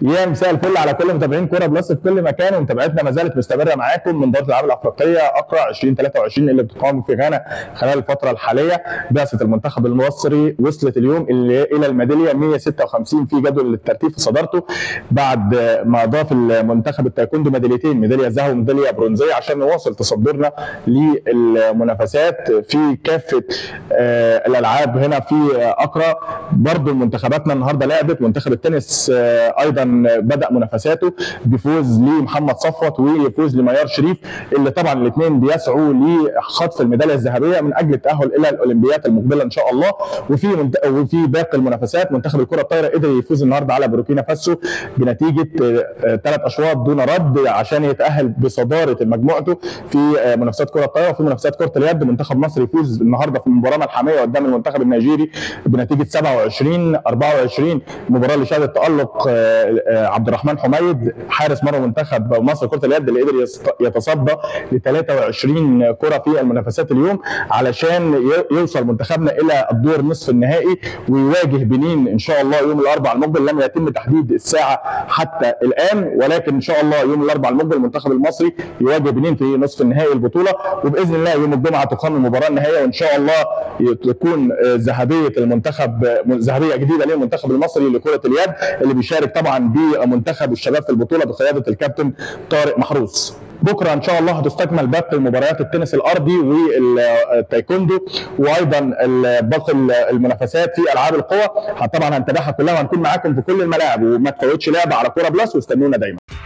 يا مساء الفل على كل متابعين كوره بلس في كل مكان ومتابعتنا ما زالت مستمره معاكم من دورة الالعاب الافريقيه اقرا 2023 اللي بتقام في غانا خلال الفتره الحاليه بعثه المنتخب المصري وصلت اليوم اللي الى الميداليه 156 في جدول الترتيب في صدارته بعد ما اضاف المنتخب التايكوندو ميداليتين ميداليه ذهب وميداليه برونزيه عشان نواصل تصدرنا للمنافسات في كافه آه، الالعاب هنا في اقرا برضو منتخباتنا النهارده لعبت منتخب التنس آه، ايضا بدا منافساته بفوز لمحمد صفوت وفوز لميار شريف اللي طبعا الاثنين بيسعوا لخطف الميداليه الذهبيه من اجل التاهل الى الاولمبيات المقبله ان شاء الله وفي منت... وفي باقي المنافسات منتخب الكره الطايره قدر يفوز النهارده على بوركينا فاسو بنتيجه ثلاث اشواط دون رد عشان يتاهل بصداره مجموعته في آه، منافسات كره الطايره وفي منافسات كره اليد منتخب مصر يفوز النهارده في المباراه ملحميه قدام المنتخب النيجيري بنتيجه 27 24 المباراه اللي شهدت تالق آه، آه، عبد الرحمن حميد حارس مرمى منتخب مصر كره اليد اللي قدر يست- يتصدى ل 23 كره في المنافسات اليوم علشان ي- يوصل منتخبنا الى الدور نصف النهائي ويواجه بنين ان شاء الله يوم الاربعاء المقبل لم يتم تحديد الساعه حتى الان ولكن ان شاء الله يوم الاربعاء المقبل المنتخب المصري يواجه بنين في نصف النهائي البطوله وباذن الله يوم الجمعه تقام المباراه النهائيه وان شاء الله تكون آه، ذهبيه المنتخب آه، ذهبيه جديده للمنتخب المصري لكره اليد اللي بيشارك طبعا بمنتخب الشباب في البطوله بقياده الكابتن طارق محروس بكره ان شاء الله هتستكمل باقي مباريات التنس الارضي والتايكوندو وايضا ال- باقي المنافسات في العاب القوى طبعا هنتابعها كلها وهنكون معاكم في كل الملاعب وما تفوتش لعبه على كوره بلس واستنونا دايما